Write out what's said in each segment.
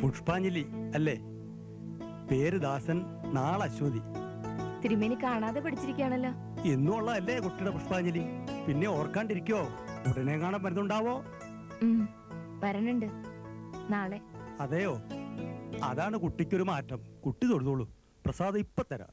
പുഷ്പാഞ്ജലി അല്ലേ പേര് ദാസൻ നാളെ അശ്വതി തിരുമേനി കാണാതെ പഠിച്ചിരിക്കുകയാണല്ലോ എന്നും ഉള്ളതല്ലേ കുട്ടിയുടെ പുഷ്പാഞ്ജലി പിന്നെ ഓർക്കാണ്ടിരിക്കോ ഉടനെ കാണാൻ മരുന്നുണ്ടാവോ ഉം, വരണുണ്ട് നാളെ അതെയോ അതാണ് കുട്ടിക്കൊരു മാറ്റം കുട്ടി തൊഴുതോളൂ പ്രസാദം ഇപ്പൊ തരാം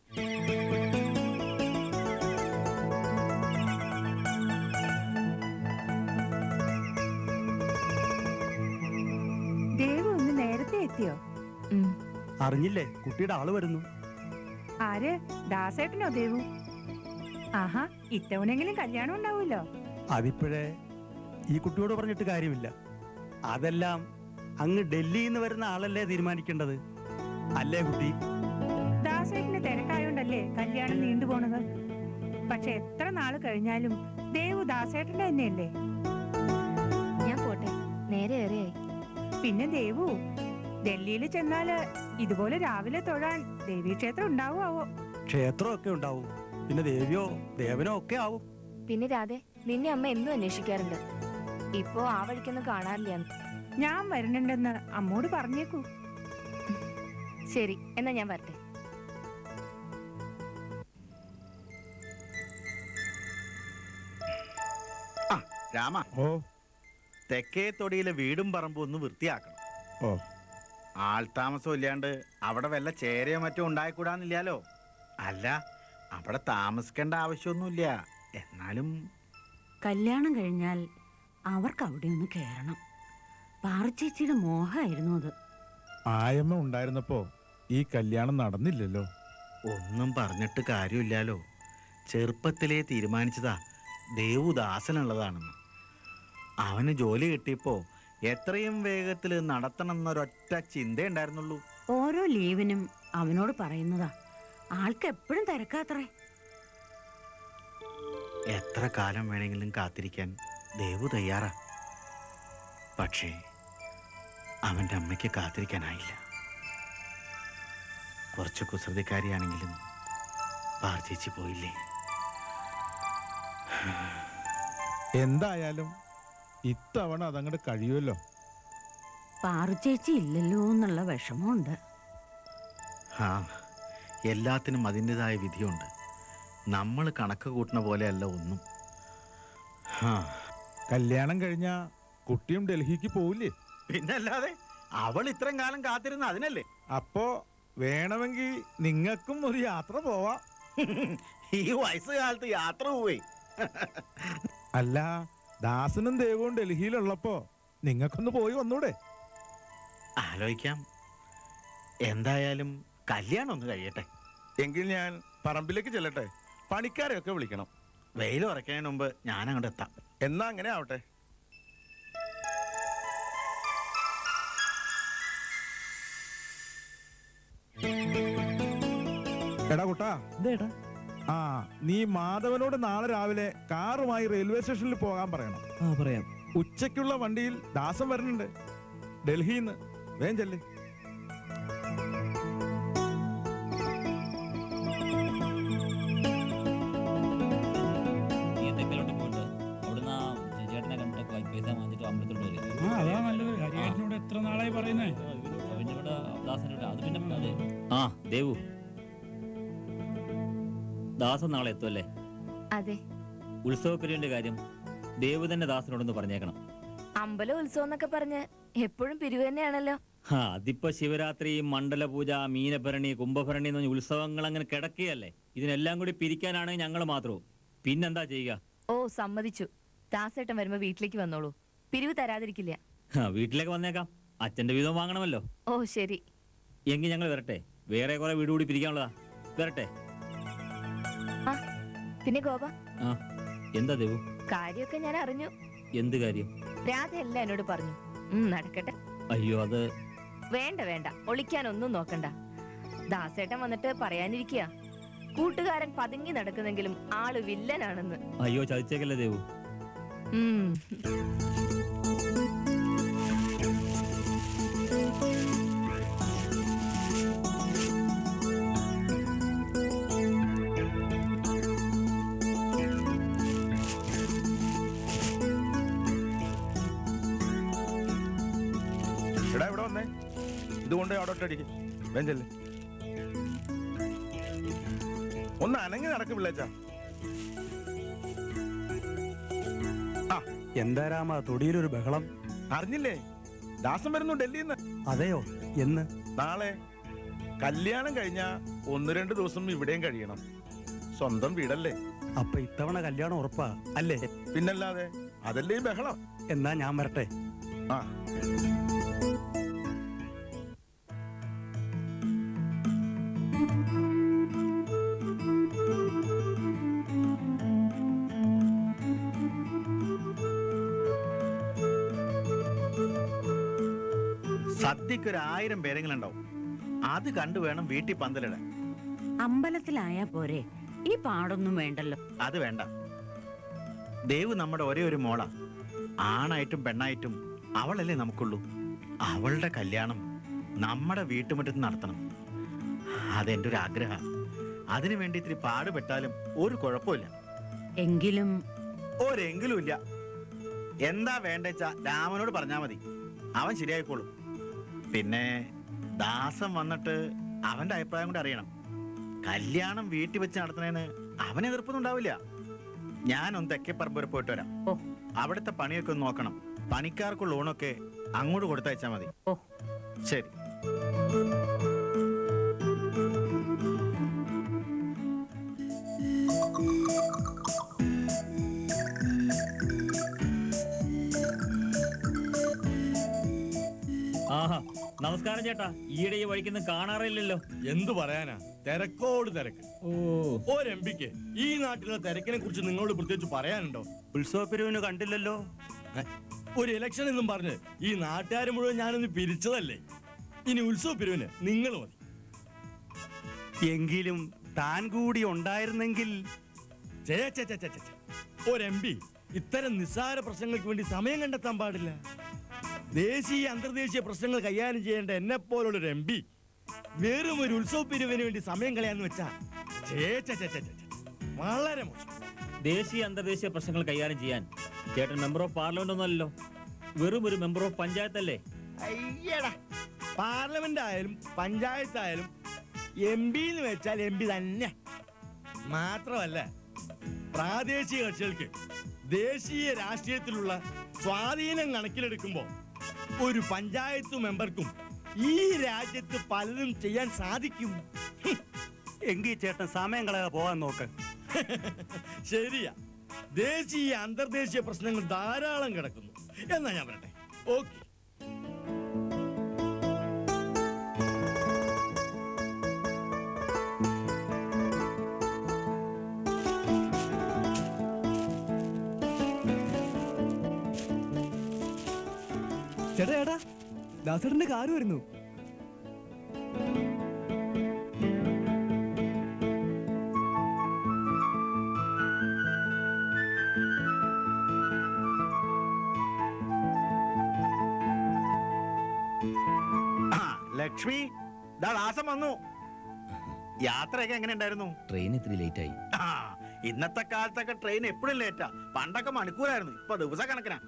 ദേവു ഒന്ന് നേരത്തെ എത്തിയോ ഉം, അറിഞ്ഞില്ലേ കുട്ടിയുടെ ആള് വരുന്നു ആര് ദാസേട്ടനോ ദേവു ആഹാ ഇത്തവണെങ്കിലും കല്യാണം ഉണ്ടാവുമല്ലോ അതിപ്പോഴേ ഈ കുട്ടിയോട് പറഞ്ഞിട്ട് കാര്യമില്ല അതെല്ലാം അങ്ങ് ഡൽഹിയിൽ നിന്ന് വരുന്ന ആളല്ലേ തീരുമാനിക്കേണ്ടത് അല്ലേ കുട്ടി ദാസേട്ടന് തിരക്കായോണ്ടല്ലേ കല്യാണം നീണ്ടുപോണത് പക്ഷെ എത്ര നാള് കഴിഞ്ഞാലും ദേവു ദാസേട്ടന്റെ തന്നെയല്ലേ ഞാൻ പോട്ടെ നേരെ ഏറെയായി പിന്നെ ദേവു ഡൽഹിയിൽ ചെന്നാല് ഇതുപോലെ രാവിലെ തൊഴാൻ ദേവീക്ഷേത്രം ഉണ്ടാവുമാവോ ക്ഷേത്രമൊക്കെ ഉണ്ടാവും പിന്നെ ദേവിയോ ദേവനോ ഒക്കെ ആവും പിന്നെ രാധെ നിന്നെ അമ്മ എന്നും അന്വേഷിക്കാറുണ്ട് ഇപ്പോ ആ വഴിക്കൊന്നും കാണാറില്ല ഞാൻ വരുന്നുണ്ടെന്ന് അമ്മോട് പറഞ്ഞേക്കൂ ശരി എന്നാ ഞാൻ വരട്ടെ രാമ ഓ തെക്കേ തൊടിയിലെ വീടും പറമ്പും ഒന്ന് വൃത്തിയാക്കണം ഓ ആൾതാമസം ഇല്ലാണ്ട് അവിടെ വല്ല ചേരയോ മറ്റോ ഉണ്ടായിക്കൂടാന്നില്ലാലോ അല്ല അവിടെ താമസിക്കേണ്ട ആവശ്യമൊന്നുമില്ല എന്നാലും കല്യാണം കഴിഞ്ഞാൽ അവർക്ക് അവിടെ ഒന്ന് കയറണം പാറച്ചേച്ചിയുടെ മോഹമായിരുന്നു അത് ആയമ്മ ഉണ്ടായിരുന്നപ്പോ ഈ കല്യാണം നടന്നില്ലല്ലോ ഒന്നും പറഞ്ഞിട്ട് കാര്യമില്ലാലോ ചെറുപ്പത്തിലേ തീരുമാനിച്ചതാ ദേവുദാസനുള്ളതാണെന്ന് അവന് ജോലി കിട്ടിയപ്പോ എത്രയും വേഗത്തിൽ നടത്തണം എന്നൊരൊറ്റ ചിന്തയുണ്ടായിരുന്നുള്ളൂ ഓരോ ലീവിനും അവനോട് പറയുന്നതാ ആൾക്ക് എപ്പോഴും തിരക്കാത്രേ എത്ര കാലം വേണമെങ്കിലും കാത്തിരിക്കാൻ ദേവു തയ്യാറാ പക്ഷേ അവൻ്റെ അമ്മയ്ക്ക് കാത്തിരിക്കാനായില്ല കുറച്ച് കുസൃതിക്കാരിയാണെങ്കിലും പാർച്ചേച്ചി പോയില്ലേ എന്തായാലും ഇത്തവണ അതങ്ങോട്ട് കഴിയുമല്ലോ പാറുച്ചേച്ചി ഇല്ലല്ലോ എന്നുള്ള വിഷമമുണ്ട് ആ എല്ലാത്തിനും അതിൻ്റെതായ വിധിയുണ്ട് നമ്മൾ കണക്ക് കൂട്ടുന്ന പോലെയല്ല ഒന്നും ആ കല്യാണം കഴിഞ്ഞാ കുട്ടിയും ഡൽഹിക്ക് പോവില്ലേ പിന്നല്ലാതെ അവൾ ഇത്രയും കാലം കാത്തിരുന്ന അതിനല്ലേ അപ്പോ വേണമെങ്കിൽ നിങ്ങൾക്കും ഒരു യാത്ര പോവാം ഈ വയസ്സുകാലത്ത് യാത്ര പോവേ അല്ല ദാസനും ദേവവും ഡൽഹിയിലുള്ളപ്പോ നിങ്ങൾക്കൊന്ന് പോയി വന്നൂടെ ആലോചിക്കാം എന്തായാലും കല്യാണം ഒന്ന് കഴിയട്ടെ എങ്കിൽ ഞാൻ പറമ്പിലേക്ക് ചെല്ലട്ടെ പണിക്കാരെയൊക്കെ വിളിക്കണം വെയിൽ ഉറക്കുന്നതിന് മുമ്പ് ഞാൻ അങ്ങോട്ട് എത്താം എന്നാ അങ്ങനെ ആവട്ടെ എടാ കുട്ടാ എന്തേട്ടാ ആ നീ മാധവനോട് നാളെ രാവിലെ കാറുമായി റെയിൽവേ സ്റ്റേഷനിൽ പോകാൻ പറയണം ആ പറയാം ഉച്ചയ്ക്കുള്ള വണ്ടിയിൽ ദാസം വരുന്നുണ്ട് ഡൽഹിയിൽ നിന്ന് വേഗം ചെല്ല് നീ എന്തെങ്കിലും പോയിട്ട് അവിടുന്ന് ആ ചേട്ടനെ കണ്ടിട്ട് പൈ- പൈസ വാങ്ങിച്ചിട്ട് അമ്പലത്തോട്ട് വരും ആ അതാ നല്ലത് ഹരിയേട്ടനോട് എത്ര നാളായി പറയുന്നേ പിന്നെ ഇവിടെ ദാസനോട് അത് പിന്നെ അതെ ആ ദേവു ദാസൻ നാളെ എത്തുമല്ലേ അതെ ഉത്സവപ്പിരിവിന്റെ കാര്യം ദേവു തന്നെ ദാസനോടൊന്ന് പറഞ്ഞേക്കണം അമ്പല ഉത്സവം എന്നൊക്കെ പറഞ്ഞ് എപ്പോഴും പിരിവ് തന്നെയാണല്ലോ ആ അതിപ്പോ ശിവരാത്രി മണ്ഡലപൂജ മീനഭരണി കുംഭഭരണി എന്ന് പറഞ്ഞ ഉത്സവങ്ങൾ അങ്ങനെ കിടക്കുകയല്ലേ ഇതിനെല്ലാം കൂടി പിരിക്കാനാണെങ്കിൽ ഞങ്ങൾ മാത്രവും പിന്നെന്താ ചെയ്യുക ഓ സമ്മതിച്ചു ദാസേട്ടൻ വരുമ്പോ വീട്ടിലേക്ക് വന്നോളൂ പിരിവ് തരാതിരിക്കില്ല ആ, വീട്ടിലേക്ക് വന്നേക്കാം അച്ഛന്റെ വീതം വാങ്ങണമല്ലോ ഓ ശരി എങ്കിൽ ഞങ്ങൾ വരട്ടെ വേറെ കുറെ വീട് കൂടി പിരിക്കാനുള്ളതാ വരട്ടെ ആ പിന്നെ ഗോപ ആ എന്താ ദേവു കാര്യമൊക്കെ ഞാൻ അറിഞ്ഞു എന്ത് കാര്യം രാധ എല്ലാം എന്നോട് പറഞ്ഞു ഉം, നടക്കട്ടെ അയ്യോ അത് വേണ്ട വേണ്ട ഒളിക്കാനൊന്നും നോക്കണ്ട ദാസേട്ടൻ വന്നിട്ട് പറയാനിരിക്കുക കൂട്ടുകാരൻ പതുങ്ങി നടക്കുന്നെങ്കിലും ആള് വില്ലനാണെന്ന് അയ്യോ ചതിച്ചേക്കല്ലേ ദേവു ഉം എടാ ഇവിടെ വന്നേ ഇതുകൊണ്ട് അവിടെ ഇട്ടടിക്ക് വെഞ്ചല്ലേ ഒന്ന് അനങ്ങി നടക്ക് പിള്ളേച്ച എന്താ രാമ തൊടിയിലൊരു ബഹളം അറിഞ്ഞില്ലേ ദാസം വരുന്നു ഡൽഹിയിൽ നിന്ന് അതെയോ എന്ന് നാളെ കല്യാണം കഴിഞ്ഞ ഒന്ന് രണ്ട് ദിവസം ഇവിടെയും കഴിയണം സ്വന്തം വീടല്ലേ അപ്പൊ ഇത്തവണ കല്യാണം ഉറപ്പാ അല്ലേ പിന്നല്ലാതെ അതല്ലേ ഈ ബഹളം എന്നാ ഞാൻ വരട്ടെ ആ സദ്യക്ക് ഒരു ആയിരം പേരെങ്കിലും ഉണ്ടാവും അത് കണ്ടു വേണം വീട്ടിൽ പന്തലിടാൻ അമ്പലത്തിലായാ പോരെ ഈ പാടൊന്നും വേണ്ടല്ലോ അത് വേണ്ട ദേവ് നമ്മുടെ ഒരേ ഒരു മോള ആണായിട്ടും പെണ്ണായിട്ടും അവളല്ലേ നമുക്കുള്ളൂ അവളുടെ കല്യാണം നമ്മുടെ വീട്ടുമുറ്റത്ത് നടത്തണം അതെന്റെ ഒരു ആഗ്രഹം അതിനു വേണ്ടി ഇത്തിരി പാടുപെട്ടാലും ഒരു കുഴപ്പമില്ല എങ്കിലും ഒരെങ്കിലും ഇല്ല എന്താ വേണ്ടെച്ച രാമനോട് പറഞ്ഞാ മതി അവൻ ശരിയായിക്കോളും പിന്നെ ദാസം വന്നിട്ട് അവന്റെ അഭിപ്രായം കൂടെ അറിയണം കല്യാണം വീട്ടിൽ വെച്ച് നടത്തുന്നതിന് അവന് എതിർപ്പൊന്നും ഉണ്ടാവില്ല ഞാനൊന്ന് തെക്കേപ്പറമ്പ് വരെ പോയിട്ട് വരാം ഓ. അവിടുത്തെ പണിയൊക്കെ ഒന്ന് നോക്കണം പണിക്കാർക്കുള്ള ഊണൊക്കെ അങ്ങോട്ട് കൊടുത്തയച്ചാ മതി ഓ. ശരി ആഹാ നമസ്കാരം ചേട്ടാ ഈയിടെ ഈ വഴിക്കൊന്നും കാണാറില്ലല്ലോ എന്തു പറയാനാ തിരക്കോട് തിരക്ക് ഓ ഒരു എം പിക്ക് ഈ നാട്ടിലെ തിരക്കിനെ കുറിച്ച് നിങ്ങളോട് പ്രത്യേകിച്ച് പറയാനുണ്ടോ ഉത്സവ പിരിവിന് കണ്ടില്ലല്ലോ ഒരു ഇലക്ഷൻ എന്നും പറഞ്ഞ് ഈ നാട്ടുകാർ മുഴുവൻ ഞാനൊന്ന് പിരിച്ചതല്ലേ ഇനി ഉത്സവ പിരിവിന് നിങ്ങൾ മതി എങ്കിലും താൻ കൂടി ഉണ്ടായിരുന്നെങ്കിൽ ചേ, ചേ, ചേ, ചേ, ചേ, ചേ. ഒരു എം പി ഇത്തരം നിസ്സാര പ്രശ്നങ്ങൾക്ക് വേണ്ടി സമയം കണ്ടെത്താൻ പാടില്ല ദേശീയ അന്തർദേശീയ പ്രശ്നങ്ങൾ കൈകാര്യം ചെയ്യേണ്ട എന്നെ പോലുള്ള ഒരു എം പി വെറും ഒരു ഉത്സവ പിരിവിന് വേണ്ടി സമയം കളയാന്ന് വെച്ചാ ചേ, ചേ, ചേ, ചേ, ചേ, ചേ. വളരെ മോശം ദേശീയ അന്തർദേശീയ പ്രശ്നങ്ങൾ കൈകാര്യം ചെയ്യാൻ ചേട്ടൻ മെമ്പർ ഓഫ് പാർലമെന്റ് ഒന്നല്ലോ വെറും ഒരു മെമ്പർ ഓഫ് പഞ്ചായത്തല്ലേ അയ്യടാ പാർലമെന്റ് ആയാലും പഞ്ചായത്ത് ആയാലും എം പി എന്ന് വെച്ചാൽ എം പി തന്നെ മാത്രമല്ല പ്രാദേശിക കക്ഷികൾക്ക് ദേശീയ രാഷ്ട്രീയത്തിലുള്ള സ്വാധീനം കണക്കിലെടുക്കുമ്പോ ഒരു പഞ്ചായത്ത് മെമ്പർക്കും ഈ രാജ്യത്ത് പലതും ചെയ്യാൻ സാധിക്കും എങ്കിൽ ചേട്ടൻ സമയം കളയാതെ പോകാൻ നോക്ക് ശരിയാ ദേശീയ അന്തർദേശീയ പ്രശ്നങ്ങൾ ധാരാളം കിടക്കുന്നു എന്നാ ഞാൻ പറയട്ടെ ഓക്കെ ചേട്ടാ ചേട്ടാ ദാസേട്ടന്റെ കാറ് വരുന്നു ആ ലക്ഷ്മി ദാ ദാസം വന്നു യാത്രയൊക്കെ എങ്ങനെ ഉണ്ടായിരുന്നു ട്രെയിൻ ഇത്തിരി ലേറ്റ് ആയി ആ ഇന്നത്തെ കാലത്തൊക്കെ ട്രെയിൻ എപ്പോഴും ലേറ്റാ പണ്ടൊക്കെ മണിക്കൂറായിരുന്നു ഇപ്പൊ ദിവസ കണക്കിനാ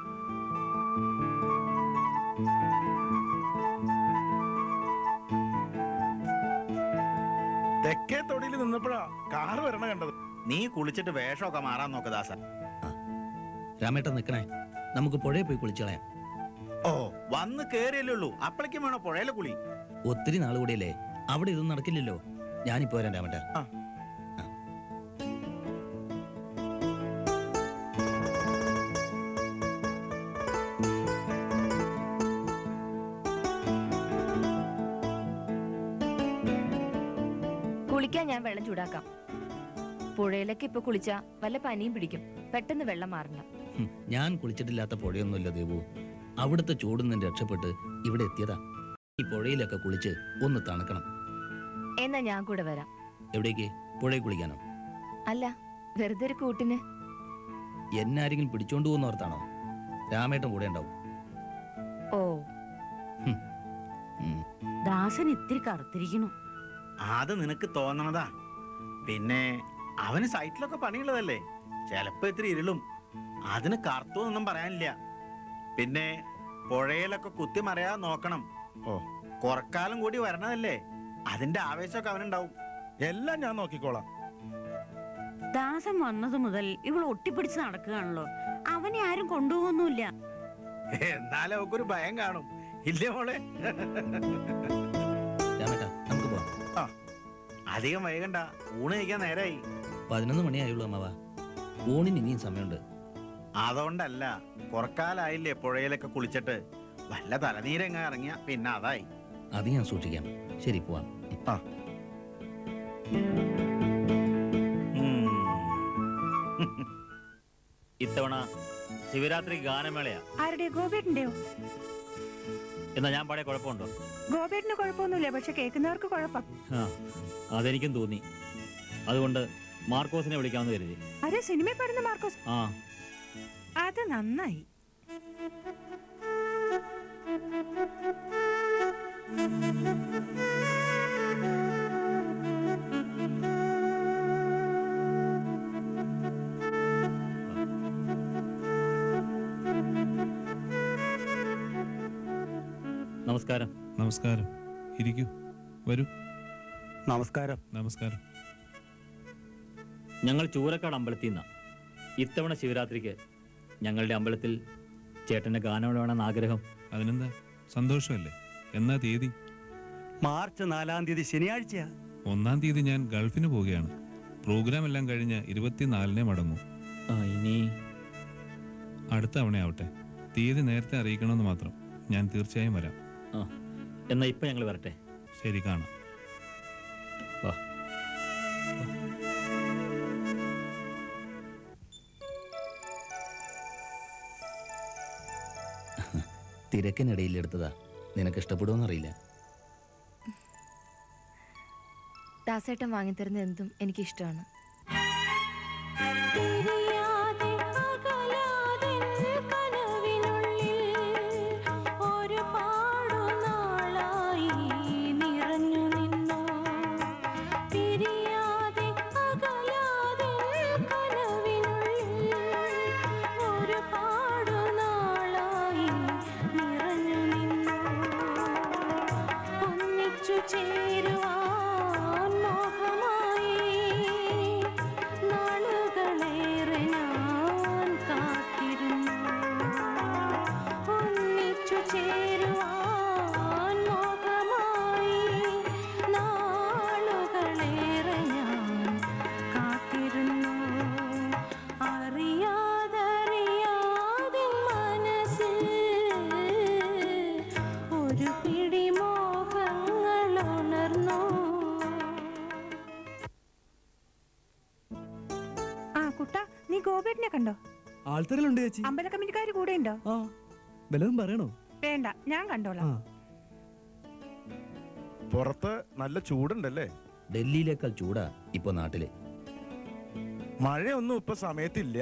തെക്കേ തൊടിയിൽ നിന്നപ്പോഴാ കാറ് വരണ കണ്ടത് നീ കുളിച്ചിട്ട് വേഷമൊക്കെ മാറാൻ നോക്ക് ദാസ രാമേട്ടൻ നിക്കണേ നമുക്ക് പുഴയിൽ പോയി കുളിച്ചളയാം ഓ വന്ന് കേറിയല്ലേ ഉള്ളൂ അപ്പളേക്കും വേണോ പുഴയിലെ കുളി ഒത്തിരി നാൾ കൂടിയല്ലേ അവിടെ ഇതൊന്നും നടക്കില്ലല്ലോ ഞാനിപ്പോ വരാം രാമേട്ട ആ. കുളിക്കാൻ ഞാൻ വെള്ളം ചൂടാക്കാം പുഴയിലൊക്കെ ഇപ്പൊ കുളിച്ചാ വല്ല പനിയും പിടിക്കും പെട്ടെന്ന് വെള്ളം മാറണം ഹും, ഞാൻ കുളിച്ചിട്ടില്ലാത്ത പുഴയൊന്നുമില്ല ദേവു അവിടുത്തെ ചൂടിൽ നിന്ന് രക്ഷപ്പെട്ട് ഇവിടെ എത്തിയതാ ഈ പുഴയിലൊക്കെ കുളിച്ച് ഒന്ന് തണുക്കണം എന്നാ ഞാൻ കൂടെ വരാം എവിടേക്ക് പുഴയിൽ കുളിക്കാനോ അല്ല വെറുതെ ഒരു കൂട്ടിന് എന്നെ ആരെങ്കിലും പിടിച്ചോണ്ട് പോകുന്ന ഓർത്താണോ രാമേട്ടൻ കൂടെ ഉണ്ടാവും ഓ ഉം. ദാസൻ ഇത്തിരി കറുത്തിരിക്കണു അത് നിനക്ക് തോന്നണതാ പിന്നെ അവന് സൈറ്റിലൊക്കെ പണിയുള്ളതല്ലേ ചിലപ്പോ ഇത്തിരി ഇരുളും അതിന് കറുത്തൊന്നും പറയാനില്ല പിന്നെ പുഴയിലൊക്കെ കുത്തി മറയാതെ നോക്കണം ഓ. കുറക്കാലം കൂടി വരണതല്ലേ അതിന്റെ ആവേശമൊക്കെ അവനുണ്ടാവും എല്ലാം ഞാൻ നോക്കിക്കോളാം ദാസൻ വന്നത് മുതൽ ഇവൾ ഒട്ടിപ്പിടിച്ച് നടക്കുകയാണല്ലോ അവനെ ആരും കൊണ്ടുപോകുന്നില്ല എന്നാലും അവക്കൊരു ഭയം കാണും ഇല്ലേ മോളെ രാമേട്ടാ നമുക്ക് പോവാം അധികം വൈകണ്ട ഊണ് കഴിക്കാൻ നേരായി പതിനൊന്ന് മണിയായുള്ളൂ അമ്മാവ ഊണിന് ഇനിയും സമയമുണ്ട് അതുകൊണ്ടല്ല കുറക്കാലായില്ലേ പുഴയിലൊക്കെ കുളിച്ചിട്ട് വല്ല തലനീരങ്ങ ഇറങ്ങിയ പിന്നെ അതായി അത് ഞാൻ സൂക്ഷിക്കാം ശരി പോവാം ഇത്തവണ ശിവരാത്രി ഗാനമേളയാ ആരുടെ ഗോപേട്ടന്റെയോ എന്നാ ഞാൻ പാടിയ കുഴപ്പമുണ്ടോ ഗോപേട്ടന് കുഴപ്പമൊന്നുമില്ല പക്ഷെ കേൾക്കുന്നവർക്ക് കുഴപ്പം ആ അതെനിക്കും തോന്നി അതുകൊണ്ട് മാർക്കോസിനെ വിളിക്കാമെന്ന് കരുതി അരെ സിനിമയിൽ പാടുന്ന മാർക്കോസ് ആ അത് നന്നായി നമസ്കാരം നമസ്കാരം ഇരിക്കൂ വരൂ നമസ്കാരം നമസ്കാരം ഞങ്ങൾ ചൂരക്കാട് അമ്പലത്തിൽ നിന്നാ ഇത്തവണ ശിവരാത്രിക്ക് ഞങ്ങളുടെ അമ്പലത്തിൽ ചേട്ടന്റെ ഗാനം വേണമെന്ന് ആഗ്രഹം അതിനെന്താ സന്തോഷമല്ലേ എന്നാ തീയതി മാർച്ച് നാലാം തീയതി ശനിയാഴ്ചയാ ഒന്നാം തീയതി ഞാൻ ഗൾഫിന് പോവുകയാണ് പ്രോഗ്രാം എല്ലാം കഴിഞ്ഞ് ഇരുപത്തിനാലിനെ മടങ്ങും ഇനി അടുത്ത തവണയാവട്ടെ തീയതി നേരത്തെ അറിയിക്കണമെന്ന് മാത്രം ഞാൻ തീർച്ചയായും വരാം ആ എന്നാ ഇപ്പൊ ഞങ്ങൾ വരട്ടെ ശരി കാണാം വാ തിരക്കിനിടയിൽ എടുത്തതാ നിനക്ക് ഇഷ്ടപ്പെടുമെന്നറിയില്ല ദാസേട്ടൻ വാങ്ങിത്തരുന്ന എന്തും എനിക്കിഷ്ടമാണ് ചേരുവാൻ മോഹമായി നാളുകളേറെ ഞാൻ കാത്തിരുന്നു ഒന്നിച്ചു ചേരുവാൻ മോഹമായി നാളുകളേറെ ഞാൻ കാത്തിരുന്നു അറിയാതറിയാതെ മനസ്സിൽ ഒരു പിടി മോഹങ്ങൾ ഉണർന്നു ആ കുട്ട നീ ഗോപേട്ടനെ കണ്ടോ ആൾത്തരലുണ്ട് ചേച്ചി അമ്പല കമ്മിറ്റിക്കാര് കൂടെ ഉണ്ടോ ആ വല്ലതും പറയണോ വേണ്ട ഞാൻ കണ്ടോളാം പുറത്ത് നല്ല ചൂടുണ്ടല്ലേ ഡൽഹിയിലേക്കാൾ ചൂടാ ഇപ്പൊ നാട്ടില് മഴയൊന്നും ഇപ്പൊ സമയത്തില്ല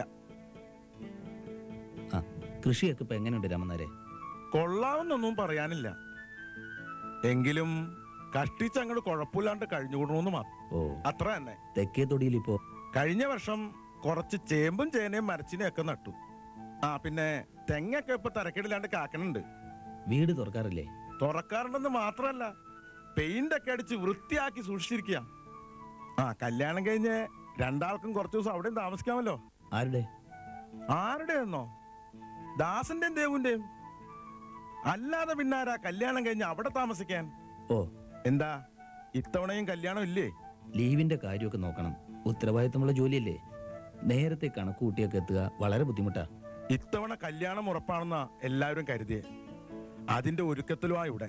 ആ കൃഷിയൊക്കെ ഇപ്പൊ എങ്ങനെയുണ്ട് രാമനാരെ കൊള്ളാവുന്നൊന്നും പറയാനില്ല എങ്കിലും കഷ്ടിച്ചങ്ങോട്ട് കുഴപ്പമില്ലാണ്ട് കഴിഞ്ഞുകൂടണമെന്ന് മാത്രം ഓ അത്ര തന്നെ തെക്കേ തൊടിയിൽ ഇപ്പോ കഴിഞ്ഞ വർഷം കുറച്ച് ചേമ്പും ചേനയും മരച്ചിനെയും ഒക്കെ നട്ടു ആ പിന്നെ തെങ്ങൊക്കെ ഇപ്പൊ തരക്കേടില്ലാണ്ട് കാക്കണുണ്ട് വീട് തുറക്കാറില്ലേ തുറക്കാറുണ്ടെന്ന് മാത്രമല്ല പെയിന്റ് ഒക്കെ അടിച്ച് വൃത്തിയാക്കി സൂക്ഷിച്ചിരിക്കുക ആ കല്യാണം കഴിഞ്ഞ് രണ്ടാൾക്കും കുറച്ച് ദിവസം അവിടെയും താമസിക്കാമല്ലോ ആരുടെ ആരുടെ എന്നോ ദാസന്റെയും ദേവുന്റെയും അല്ലാതെ പിന്നാരാ കല്യാണം കഴിഞ്ഞ് അവിടെ താമസിക്കാൻ ഓ എന്താ ഇത്തവണയും കല്യാണം ഇല്ലേ ലീവിന്റെ കാര്യമൊക്കെ നോക്കണം ഉത്തരവാദിത്തമുള്ള ജോലിയല്ലേ നേരത്തെ കണക്കുകൂട്ടിയൊക്കെ എത്തുക വളരെ ബുദ്ധിമുട്ടാ ഇത്തവണ കല്യാണം ഉറപ്പാണെന്ന എല്ലാവരും കരുതിയേ അതിന്റെ ഒരുക്കത്തിലുമാ ഇവിടെ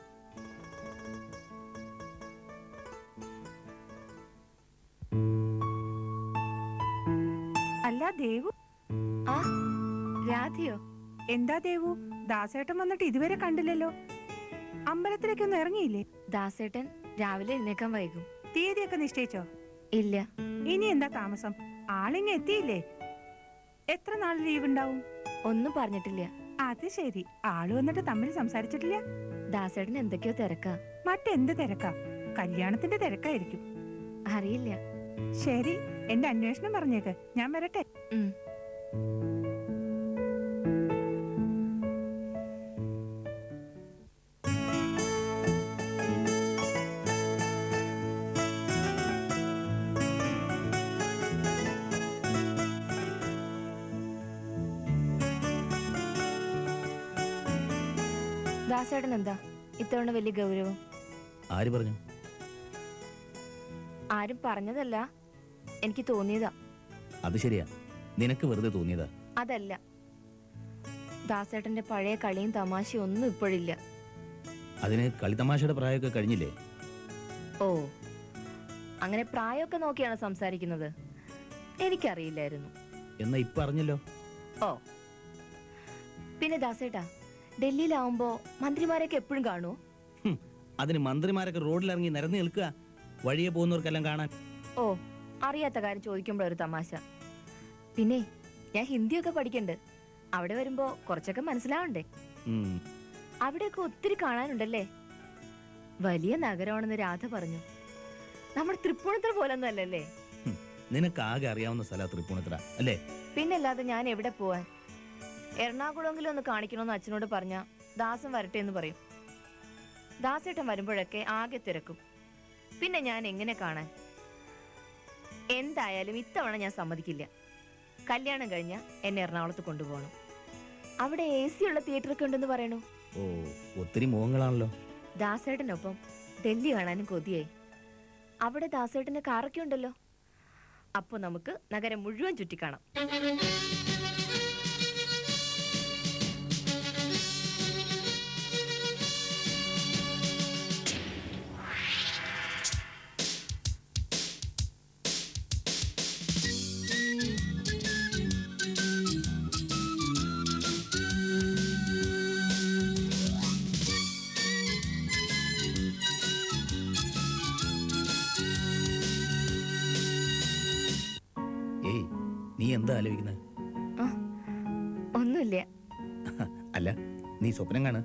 അല്ല ദേവു ആ രാധയോ എന്താ ദേവു ദാസേട്ടൻ വന്നിട്ട് ഇതുവരെ കണ്ടില്ലല്ലോ അമ്പലത്തിലേക്കൊന്നും ഇറങ്ങിയില്ലേ ദാസേട്ടൻ രാവിലെ എഴുന്നേക്കാൻ വൈകും തീയതിയൊക്കെ നിശ്ചയിച്ചോ ഇല്ല ഇനി എന്താ താമസം ആളിങ്ങ എത്തിയില്ലേ എത്ര നാൾ ലീവ് ഉണ്ടാവും ഒന്നും പറഞ്ഞിട്ടില്ല അത് ശരി ആള് വന്നിട്ട് തമ്മിൽ സംസാരിച്ചിട്ടില്ല ദാസേട്ടൻ എന്തൊക്കെയോ തിരക്കാ മറ്റെന്ത് തിരക്കാ കല്യാണത്തിന്റെ തിരക്കായിരിക്കും അറിയില്ല ശരി എന്റെ അന്വേഷണം പറഞ്ഞേക്ക് ഞാൻ വരട്ടെ ഉം. ദാസേട്ടൻ എന്താ ഇത്തവണ വലിയ ഗൗരവം ആര് പറഞ്ഞു ആരും പറഞ്ഞതല്ല എനിക്ക് തോന്നിയതാ അത് ശരിയാ നിനക്ക് വെറുതെ തോന്നിയതാ അതല്ല ദാസേട്ടന്റെ പഴയ കളിയും തമാശയും ഒന്നും ഇപ്പോഴില്ല അതിന് കളിതമാശയുടെ പ്രായമൊക്കെ കഴിഞ്ഞില്ലേ ഓ അങ്ങനെ പ്രായമൊക്കെ നോക്കിയാണ് സംസാരിക്കുന്നത് എനിക്കറിയില്ലായിരുന്നു എന്നാ ഇപ്പൊ അറിഞ്ഞല്ലോ ഓ പിന്നെ ദാസേട്ടാ ഡൽഹിയിലാവുമ്പോ മന്ത്രിമാരൊക്കെ എപ്പോഴും കാണുമോ ഹും, അതിന് മന്ത്രിമാരൊക്കെ റോഡിലിറങ്ങി നിരന്ന് നിൽക്കുക വഴിയെ പോകുന്നവർക്കെല്ലാം കാണാൻ ഓ അറിയാത്ത കാര്യം ചോദിക്കുമ്പോൾ ഒരു തമാശ പിന്നെ ഞാൻ ഹിന്ദിയൊക്കെ പഠിക്കണ്ട് അവിടെ വരുമ്പോ കുറച്ചൊക്കെ മനസ്സിലാവണ്ടേ ഉം. അവിടെയൊക്കെ ഒത്തിരി കാണാനുണ്ടല്ലേ വലിയ നഗരമാണെന്ന് രാധ പറഞ്ഞു നമ്മുടെ തൃപ്പൂണിത്തുറ പോലൊന്നും അല്ലല്ലേ നിനക്ക് ആകെ അറിയാവുന്ന സ്ഥലം തൃപ്പൂണിത്തുറ അല്ലേ പിന്നല്ലാതെ ഞാൻ എവിടെ പോവാൻ എറണാകുളമെങ്കിലും ഒന്ന് കാണിക്കണമെന്ന് അച്ഛനോട് പറഞ്ഞ ദാസൻ വരട്ടെ എന്ന് പറയും ദാസേട്ടൻ വരുമ്പോഴൊക്കെ ആകെ തിരക്കും പിന്നെ ഞാൻ എങ്ങനെ കാണാൻ എന്തായാലും ഇത്തവണ ഞാൻ സമ്മതിക്കില്ല കല്യാണം കഴിഞ്ഞ എന്നെ എറണാകുളത്ത് കൊണ്ടുപോകണം അവിടെ എ സി ഉള്ള തിയേറ്റർ ഒക്കെ ഉണ്ടെന്ന് പറയണു ഓ ഒത്തിരി മുഖങ്ങളാണല്ലോ ദാസേട്ടനൊപ്പം ഡൽഹി കാണാനും കൊതിയായി അവിടെ ദാസേട്ടന് കാറൊക്കെ ഉണ്ടല്ലോ അപ്പൊ നമുക്ക് നഗരം മുഴുവൻ ചുറ്റിക്കാണാം ഏയ് നീ എന്താ ആലോചിക്കുന്നത് ഒന്നുമില്ല അല്ല നീ സ്വപ്നം കാണ്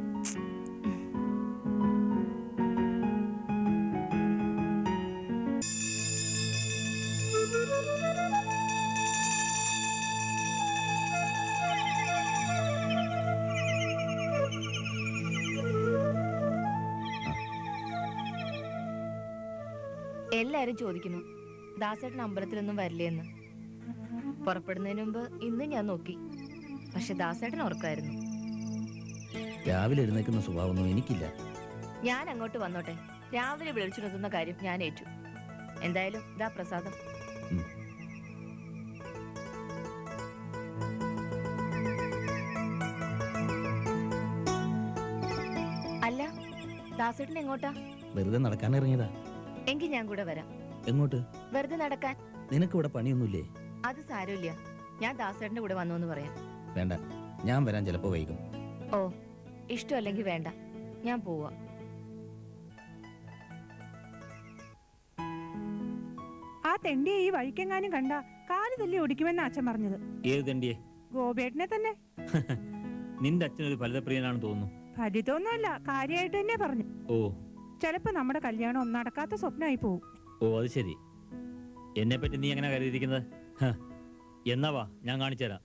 എല്ലാരും ചോദിക്കുന്നു ദാസേട്ടൻ അമ്പലത്തിലൊന്നും വരില്ലേന്ന് പുറപ്പെടുന്നതിന് മുമ്പ് ഇന്ന് ഞാൻ നോക്കി പക്ഷെ ദാസേട്ടൻ ഓർക്കായിരുന്നു രാവിലെ എഴുന്നേക്കുന്ന സ്വഭാവമൊന്നും എനിക്കില്ല ഞാൻ അങ്ങോട്ട് വന്നോട്ടെ രാവിലെ വിളിച്ചുണർത്തുന്ന കാര്യം ഞാൻ ഏറ്റു എന്തായാലും ഇതാ പ്രസാദം ഉം. അല്ല ദാസേട്ടൻ എങ്ങോട്ടാ വെറുതെ നടക്കാൻ ഇറങ്ങിയതാ എങ്കിൽ ഞാൻ കൂടെ വരാം എങ്ങോട്ട് വെറുതെ നടക്കാൻ നിനക്ക് ഇവിടെ പണിയൊന്നുമില്ലേ അത് സാരമില്ല ഞാൻ ദാസേട്ടന്റെ കൂടെ വന്നു എന്ന് പറയാം വേണ്ട ഞാൻ വരാൻ ചിലപ്പോ വൈകും ഓ ഇഷ്ടമല്ലെങ്കിൽ വേണ്ട ഞാൻ പോവാ ആ തെണ്ടിയെ ഈ വഴിക്കെങ്ങാനും കണ്ട കാല് തല്ലി ഒടിക്കുമെന്ന് അച്ഛൻ പറഞ്ഞത് ഏത് തണ്ടിയെ ഗോപേട്ടനെ തന്നെ നിന്റെ അച്ഛനൊരു ഫലിതപ്രിയനാണെന്ന് തോന്നുന്നു ഫലിതമൊന്നുമല്ല കാര്യമായിട്ട് തന്നെ പറഞ്ഞു ഓ ചിലപ്പോ നമ്മുടെ കല്യാണം ഒന്നും നടക്കാത്ത സ്വപ്നമായി പോവും ഓ അത് ശരി എന്നെ പറ്റി നീ എങ്ങനെ കരുതിയിരിക്കുന്നത് ഹ, എന്നാ വാ ഞാൻ കാണിച്ചു തരാം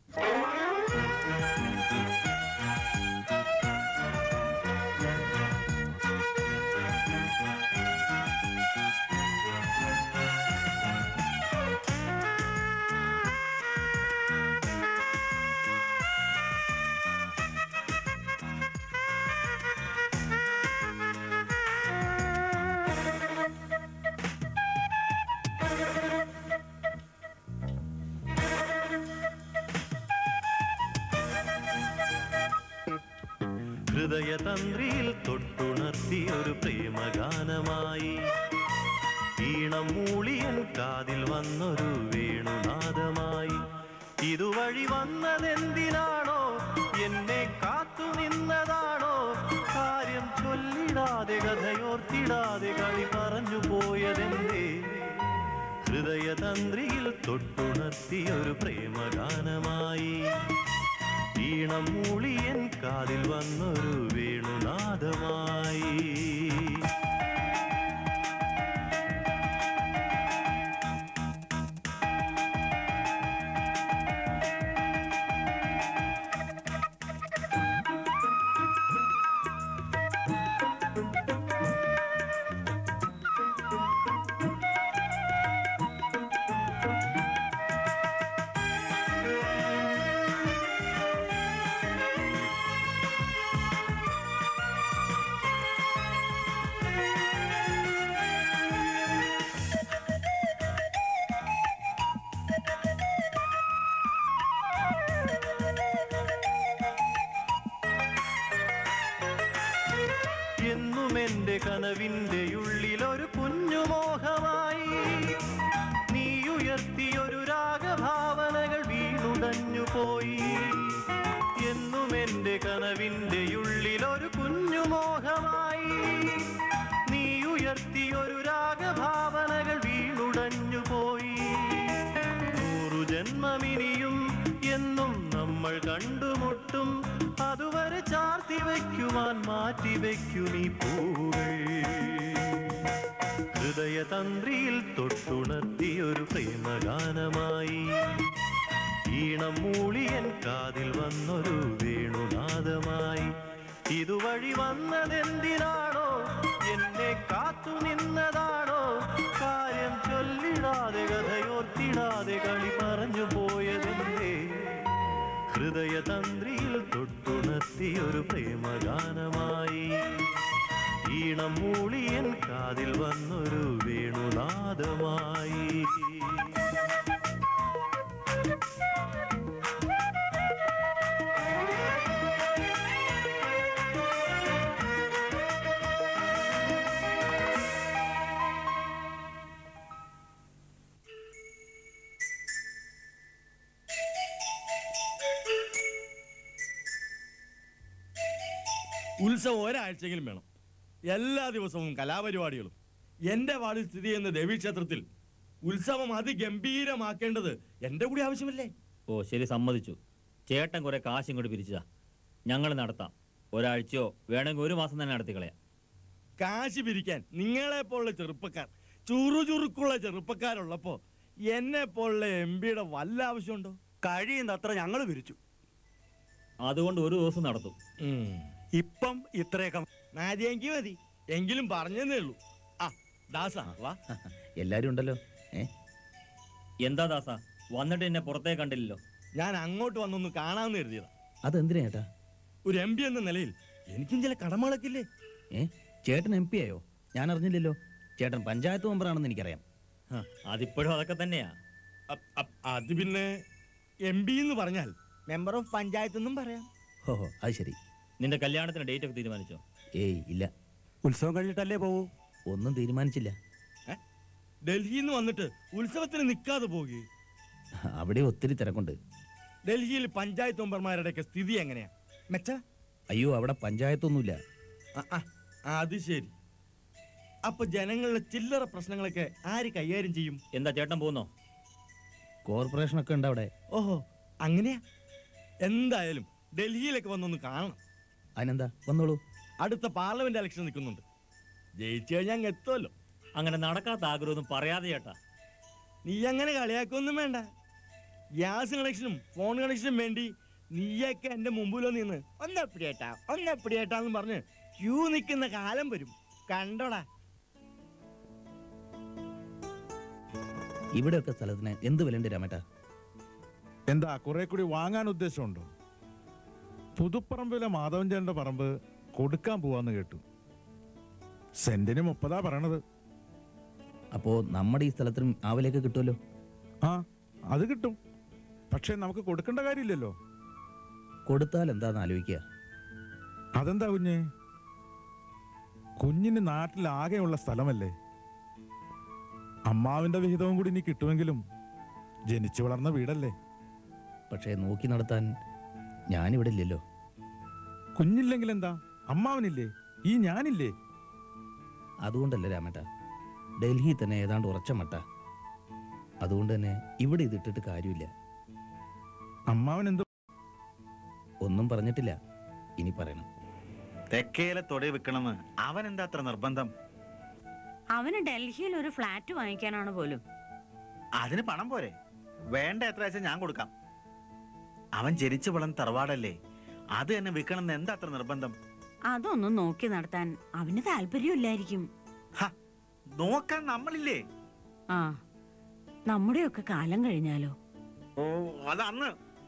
ഹൃദയതന്ത്രിയിൽ തൊട്ടുണർത്തിയൊരു പ്രേമഗാനമായി ഈണം മൂളിയൻ കാതിൽ വന്നൊരു വേണുനാദമായി ഇതുവഴി വന്നതെന്തിനാണോ എന്നെ കാത്തു നിന്നതാണോ കാര്യം ചൊല്ലിടാതെ കഥയോർത്തിടാതെ കളി പറഞ്ഞു പോയതെന്തേ ഹൃദയതന്ത്രിയിൽ തൊട്ടുണർത്തിയൊരു പ്രേമഗാനമായി ഈണം മൂളിയൻ കാതിൽ വന്നൊരു വേണുനാദമായി എന്റെ കനവിന്റെ ഉള്ളിലൊരു കുഞ്ഞു മോഹമായി നീ ഉയർത്തിയൊരു രാഗഭാവനകൾ വീണുടഞ്ഞു പോയി എന്നും എന്റെ കനവിന്റെ ഉള്ളിലൊരു കുഞ്ഞു മോഹമായി നീ ഉയർത്തിയൊരു രാഗഭാവനകൾ വീണുടഞ്ഞു പോയി നൂറു ജന്മമിനിയും എന്നും നമ്മൾ കണ്ടുമുട്ടും അതുവരെ ചാർത്തി വയ്ക്കുവാൻ മാറ്റി വയ്ക്കും ഈ പൂവുകൾ ഹൃദയതന്ത്രിയിൽ തൊട്ടുണർത്തിയൊരു പ്രേമഗാനമായി ഈണം മൂളിയൻ കാതിൽ വന്നൊരു വേണുനാദമായി ഇതുവഴി വന്നതെന്തിനാണോ എന്നെ കാത്തു നിന്നതാണോ കാര്യം ചൊല്ലിടാതെ കഥയോർത്തിടാതെ കളി പറഞ്ഞു പോയതെന്തേ ഹൃദയതന്ത്രിയിൽ തൊട്ടുണർത്തിയൊരു പ്രേമഗാനമായി ഈണം മൂളിയൻ കാതിൽ വന്നൊരു വേണുനാദമായി ഉത്സവം ഒരാഴ്ചയെങ്കിലും വേണം എല്ലാ ദിവസവും കലാപരിപാടികളും എന്റെ വാർഡിൽ സ്ഥിതി ചെയ്യുന്ന ദേവീക്ഷേത്രത്തിൽ ഉത്സവം അതിഗംഭീരമാക്കേണ്ടത് എന്റെ കൂടി ആവശ്യമല്ലേ ഓ ശരി സമ്മതിച്ചു ചേട്ടൻ കുറെ കാശ് ഇങ്ങോട്ട് പിരിച്ചതാ ഞങ്ങൾ നടത്താം ഒരാഴ്ചയോ വേണമെങ്കിൽ ഒരു മാസം തന്നെ നടത്തിക്കളയാം കാശ് പിരിക്കാൻ നിങ്ങളെ പോലുള്ള ചെറുപ്പക്കാർ ചുറു ചുറുക്കുള്ള ചെറുപ്പക്കാരുള്ളപ്പോ എന്നെ പോലുള്ള എം പിയുടെ വല്ല ആവശ്യമുണ്ടോ കഴിയുന്നത്ര ഞങ്ങൾ പിരിച്ചു അതുകൊണ്ട് ഒരു ദിവസം നടത്തും ഇപ്പം ഇത്രയൊക്കെ മതിയെങ്കിൽ മതി എങ്കിലും പറഞ്ഞതേ ഉള്ളൂ ആ ദാസ വാ എല്ലാരും ഉണ്ടല്ലോ ഏ എന്താ ദാസ വന്നിട്ട് എന്നെ പുറത്തേ കണ്ടില്ലല്ലോ ഞാൻ അങ്ങോട്ട് വന്നൊന്ന് കാണാമെന്ന് കരുതിയതാ അതെന്തിനാ ചേട്ടാ ഒരു എം പി എന്ന നിലയിൽ എനിക്കും ചില കടമകളൊക്കെ ഇല്ലേ ഏ ചേട്ടൻ എം പി ആയോ ഞാൻ അറിഞ്ഞില്ലല്ലോ ചേട്ടൻ പഞ്ചായത്ത് മെമ്പറാണെന്ന് എനിക്കറിയാം അതിപ്പോഴും അതൊക്കെ തന്നെയാ അ- അ- അത് പിന്നെ എം പി എന്ന് പറഞ്ഞാൽ മെമ്പർ ഓഫ് പഞ്ചായത്ത് എന്നും പറയാം ഓഹോ അത് ശരി നിന്റെ കല്യാണത്തിന് ഡേറ്റ് ഒക്കെ തീരുമാനിച്ചോ ഏയ് ഇല്ല ഉത്സവം കഴിഞ്ഞിട്ടല്ലേ പോവൂ ഒന്നും തീരുമാനിച്ചില്ല ഡൽഹിയിൽ നിന്ന് വന്നിട്ട് ഉത്സവത്തിന് നിൽക്കാതെ പോകുക അവിടെ ഒത്തിരി തിരക്കുണ്ട് ഡൽഹിയിൽ പഞ്ചായത്ത് മെമ്പർമാരുടെയൊക്കെ സ്ഥിതി എങ്ങനെയാ മെച്ച അയ്യോ അവിടെ പഞ്ചായത്തൊന്നുമില്ല അത് ശരി അപ്പൊ ജനങ്ങളുടെ ചില്ലറ പ്രശ്നങ്ങളൊക്കെ ആര് കൈകാര്യം ചെയ്യും എന്താ ചേട്ടൻ പോകുന്നോ കോർപ്പറേഷനൊക്കെ ഉണ്ട് അവിടെ ഓഹോ അങ്ങനെയാ എന്തായാലും ഡൽഹിയിലൊക്കെ വന്നൊന്ന് കാണണം അതിനെന്താ വന്നോളൂ അടുത്ത പാർലമെന്റ് ഇലക്ഷൻ നിൽക്കുന്നുണ്ട് ജയിച്ചു കഴിഞ്ഞാൽ അങ്ങ് എത്തുമല്ലോ അങ്ങനെ നടക്കാത്ത ആഗ്രഹമൊന്നും പറയാതെ ചേട്ടാ നീ അങ്ങനെ കളിയാക്കൊന്നും വേണ്ട ഗ്യാസ് കണക്ഷനും ഫോൺ കണക്ഷനും വേണ്ടി നീയൊക്കെ എന്റെ മുമ്പിലോ നിന്ന് ഒന്നെപ്പിടിയേട്ടാ ഒന്നെപ്പിടിയേട്ടാന്ന് പറഞ്ഞ് ക്യൂ നിൽക്കുന്ന കാലം വരും കണ്ടോടാ ഇവിടെയൊക്കെ സ്ഥലത്തിന് എന്ത് വിലണ്ട് രാമേട്ടാ എന്താ കുറെ കൂടി വാങ്ങാൻ ഉദ്ദേശമുണ്ടോ പുതുപ്പറമ്പിലെ മാധവൻ ചേട്ടന്റെ പറമ്പ് കൊടുക്കാൻ പോവാന്ന് കേട്ടു സെന്റിന് മുപ്പതാ പറയണത് അപ്പോ നമ്മുടെ ഈ സ്ഥലത്തിനും ആ വിലയൊക്കെ കിട്ടുമല്ലോ ആ അത് കിട്ടും പക്ഷെ നമുക്ക് കൊടുക്കേണ്ട കാര്യമില്ലല്ലോ കൊടുത്താൽ എന്താന്ന് ആലോചിക്കുക അതെന്താ കുഞ്ഞെ കുഞ്ഞിന് നാട്ടിൽ ആകെയുള്ള സ്ഥലമല്ലേ അമ്മാവിന്റെ വിഹിതവും കൂടി ഇനി കിട്ടുമെങ്കിലും ജനിച്ചു വളർന്ന വീടല്ലേ പക്ഷേ നോക്കി നടത്താൻ ഞാനിവിടെ ഇല്ലല്ലോ കുഞ്ഞില്ലെങ്കിൽ എന്താ അമ്മാവനില്ലേ ഈ ഞാനില്ലേ അതുകൊണ്ടല്ല രാമേട്ട ഡൽഹി തന്നെ ഏതാണ്ട് ഉറച്ച മട്ട അതുകൊണ്ട് തന്നെ ഇവിടെ ഇതിട്ടിട്ട് കാര്യമില്ല അമ്മാവൻ എന്തോ ഒന്നും പറഞ്ഞിട്ടില്ല ഇനി പറയണം തെക്കേലെ തൊടി വെക്കണമെന്ന് അവൻ എന്താ അത്ര നിർബന്ധം അവന് ഡൽഹിയിൽ ഒരു ഫ്ലാറ്റ് വാങ്ങിക്കാനാണ് പോലും അതിന് പണം പോരെ വേണ്ട എത്ര വെച്ചാൽ ഞാൻ കൊടുക്കാം അവൻ ജനിച്ചു വളർന്ന തറവാടല്ലേ അത് തന്നെ വിൽക്കണമെന്ന് എന്താ അത്ര നിർബന്ധം അതൊന്നും നോക്കി നടത്താൻ അവന് താല്പര്യമില്ലായിരിക്കും നോക്കാൻ നമ്മളില്ലേ ആ നമ്മുടെയൊക്കെ കാലം കഴിഞ്ഞാലോ ഓ അത് അന്ന്